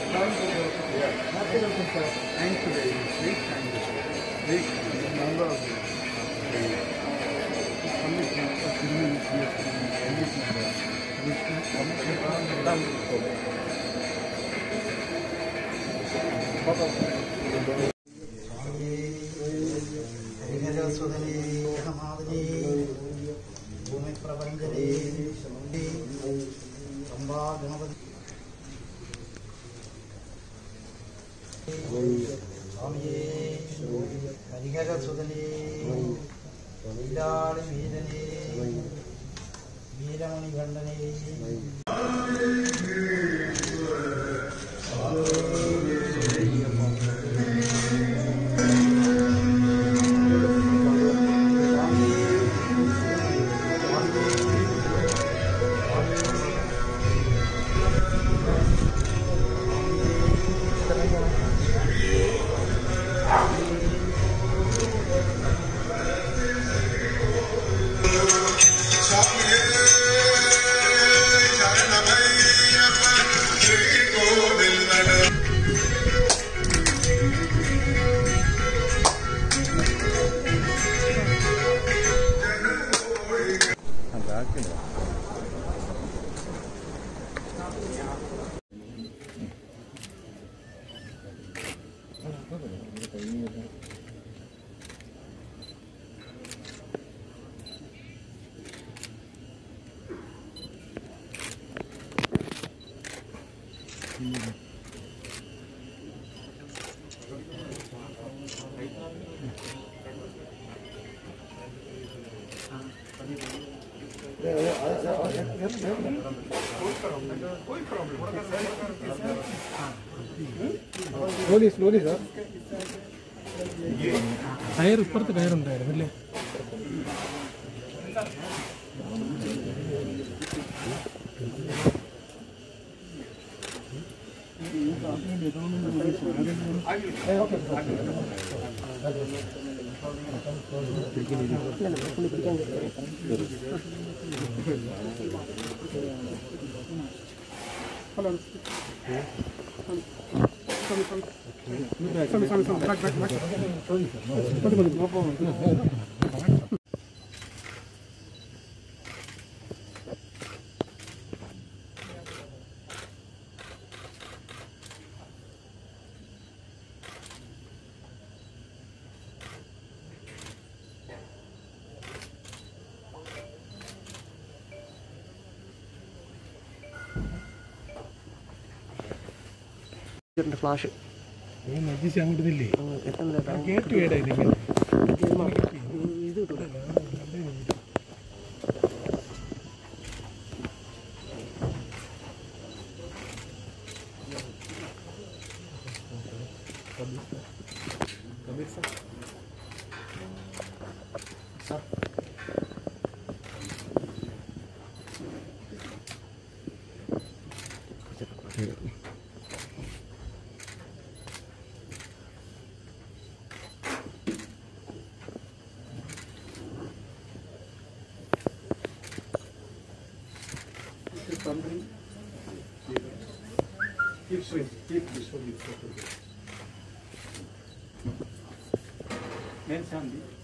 Happy welcome, sir. Thank you very much. Very kind of you. Very kind. A number of you. Commission of Community of Commission Commission ഹരിഹരസുതനേ മാതരേ ഭൂമിപ്രപഞ്ചനേ Amba Ganapathi സ്വാമിയേ ഹരിഹരസുതനേ ലീലാളി വീരനേ വീരമണി ഖണ്ഡനേ Slowly, slowly, sir. Tyre ഇപ്പുറത്ത് ടയറുണ്ടായിരുന്നു അല്ലേ ഫ്ലാഷ് മജിച്ച് അങ്ങോട്ട് ഇതില്ലേ കേട്ട് കേടായിരുന്നു ഇത് കിട്ടൂല Something. Keep swing. Keep this one. Then Sandy.